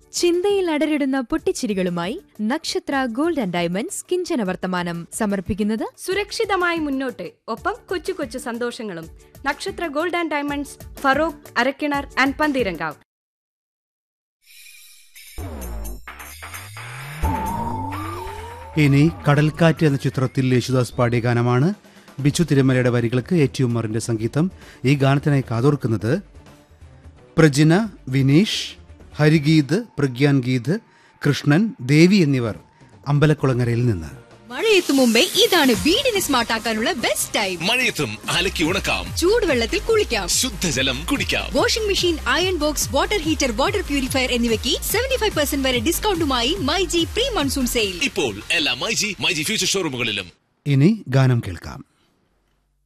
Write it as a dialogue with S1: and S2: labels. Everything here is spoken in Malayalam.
S1: ചിന്തയിൽ അടരിടുന്ന പൊട്ടിച്ചിരികളുമായി നക്ഷത്ര ഗോൾഡ് ആൻഡ് ഡയമണ്ട്സ് കിഞ്ചന വർത്തമാനം സമർപ്പിക്കുന്നത്
S2: സുരക്ഷിതമായി മുന്നോട്ട് ഒപ്പം കൊച്ചു കൊച്ചു സന്തോഷങ്ങളും Nakshatra gold and diamonds Feroke Arakkinar and Pantheerankavu
S3: ഇനി കടൽക്കാറ്റ് എന്ന ചിത്രത്തിൽ യേശുദാസ് പാടിയ ഗാനമാണ് ബിച്ചു തിരുമലയുടെ വരികൾക്ക് ഏറ്റവും മറിന്റെ സംഗീതം ഈ ഗാനത്തിനായി കാതോർക്കുന്നത് പ്രജിന വിനീഷ് ഹരിഗീത് പ്രഗ്യാൻ ഗീത് കൃഷ്ണൻ ദേവി എന്നിവർ അമ്പലക്കുളങ്ങരയിൽ നിന്ന്
S4: മഴയെത്തും മുമ്പേ ഇതാണ് വീടിനെ സ്മാർട്ട് ആക്കാനുള്ള ബെസ്റ്റ് ടൈം
S5: മഴയത്തും അലക്കി ഉണക്കാം
S4: ചൂടുവെള്ളത്തിൽ കുളിക്കാം
S5: ശുദ്ധജലം കുടിക്കാം
S4: washing machine iron box water heater water purifier എന്നിവയ്ക്ക് സെവന്റി ഫൈവ് പെർസെന്റ് വരെ ഡിസ്കൗണ്ടുമായി my G pre monsoon sale
S5: ഇപ്പോൾ എല്ലാ മൈജി മൈജി ഫ്യൂച്ചർ ഷോറൂമുകളിലും
S3: ഇനി ഗാനം കേൾക്കാം